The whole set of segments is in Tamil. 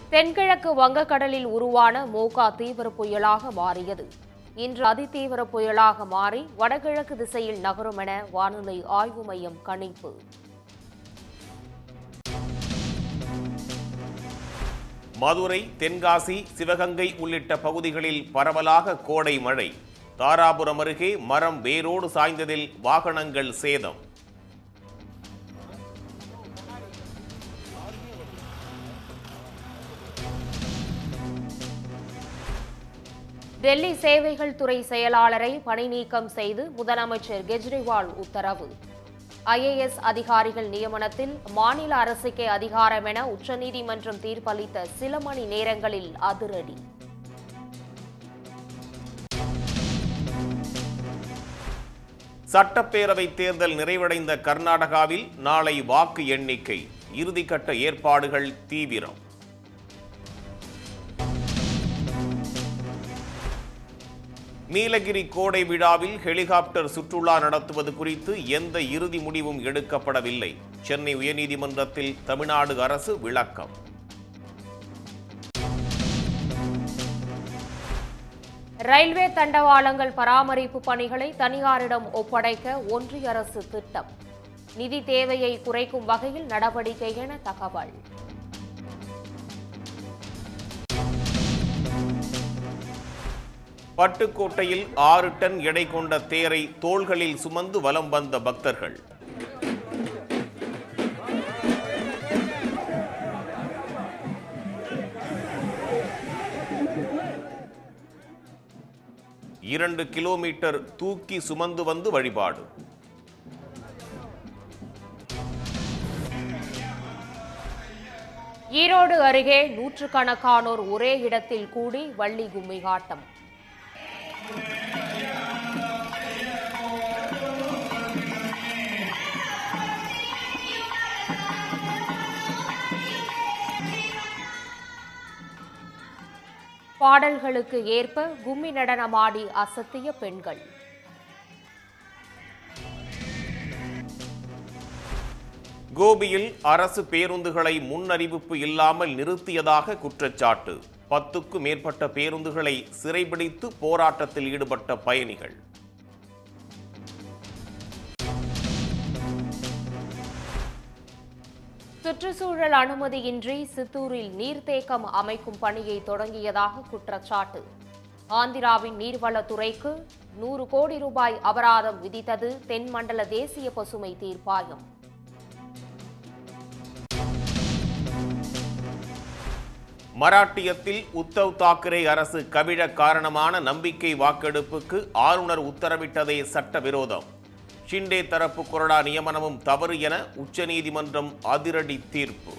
தென்கிழக்கு வங்கக்கடலில் உருவான மோகா தீவிர புயலாக மாறியது இன்று அதிதீவிர புயலாக மாறி வடகிழக்கு திசையில் நகரும் என வானிலை ஆய்வு மையம் கணிப்பு மதுரை தென்காசி சிவகங்கை உள்ளிட்ட பகுதிகளில் பரவலாக கோடை மழை தாராபுரம் அருகே மரம் வேரோடு சாய்ந்ததில் வாகனங்கள் சேதம் டெல்லி சேவைகள் துறை செயலாளரை பணி நீக்கம் செய்து முதலமைச்சர் கெஜ்ரிவால் உத்தரவு ஐஏஎஸ் அதிகாரிகள் நியமனத்தில் மாநில அரசுக்கே அதிகாரம் என உச்சநீதிமன்றம் தீர்ப்பளித்த சில மணி நேரங்களில் அதிரடி சட்டப்பேரவை தேர்தல் நிறைவடைந்த கர்நாடகாவில் நாளை வாக்கு எண்ணிக்கை இறுதிக்கட்ட ஏற்பாடுகள் தீவிரம் நீலகிரி கோடை விழாவில் ஹெலிகாப்டர் சுற்றுலா நடத்துவது குறித்து எந்த இறுதி முடிவும் எடுக்கப்படவில்லை சென்னை உயர்நீதிமன்றத்தில் தமிழ்நாடு அரசு விளக்கம் ரயில்வே தண்டவாளங்கள் பராமரிப்பு பணிகளை தனியாரிடம் ஒப்படைக்க ஒன்றிய அரசு திட்டம் நிதி தேவையை குறைக்கும் வகையில் நடவடிக்கை என தகவல் பட்டுக்கோட்டையில் ஆறு டன் எடை கொண்ட தேரை தோள்களில் சுமந்து வலம் வந்த பக்தர்கள் இரண்டு கிலோமீட்டர் தூக்கி சுமந்து வந்து வழிபாடு ஈரோடு அருகே நூற்றுக்கணக்கானோர் ஒரே இடத்தில் கூடி வள்ளி கும்மிகாட்டம் பாடல்களுக்கு ஏற்ப கும்மி நடனமாடி அசத்திய பெண்கள் கோபியில் அரசு பேருந்துகளை முன்னறிவிப்பு இல்லாமல் நிறுத்தியதாக குற்றச்சாட்டு பத்துக்கும் மேற்பட்ட பேருந்துகளை சிறைபிடித்து போராட்டத்தில் ஈடுபட்ட பயணிகள் சுற்றுச்சூழல் அனுமதியின்றி சித்தூரில் நீர்த்தேக்கம் அமைக்கும் பணியை தொடங்கியதாக குற்றச்சாட்டு ஆந்திராவின் நீர்வளத்துறைக்கு நூறு கோடி ரூபாய் அபராதம் விதித்தது தென்மண்டல தேசிய பசுமை தீர்ப்பாயம் மராட்டியத்தில் உத்தவ் தாக்கரே அரசு கவிழ காரணமான நம்பிக்கை வாக்கெடுப்புக்கு ஆளுநர் உத்தரவிட்டதே சட்டவிரோதம் ஷிண்டே தரப்பு கொறடா நியமனமும் தவறு என உச்சநீதிமன்றம் அதிரடி தீர்ப்பு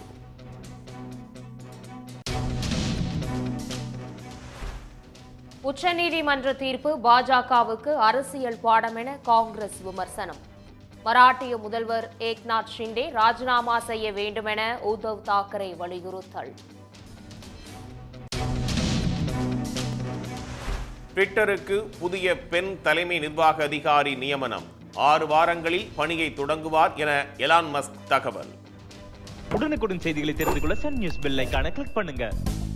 உச்சநீதிமன்ற தீர்ப்பு பாஜகவுக்கு அரசியல் பாடம் என காங்கிரஸ் விமர்சனம் மராட்டிய முதல்வர் ஏக்நாத் ஷிண்டே ராஜினாமா செய்ய வேண்டுமென உத்தவ் தாக்கரே வலியுறுத்தல் ட்விட்டருக்கு புதிய பெண் தலைமை நிர்வாக அதிகாரி நியமனம் ஆறு வாரங்களில் பணியை தொடங்குவார் என எலான் மஸ்க் தகவல் உடனுக்குடன் செய்திகளை தெரிந்து கொள்ள சன் நியூஸ் பெல் ஐகானை கிளிக் பண்ணுங்க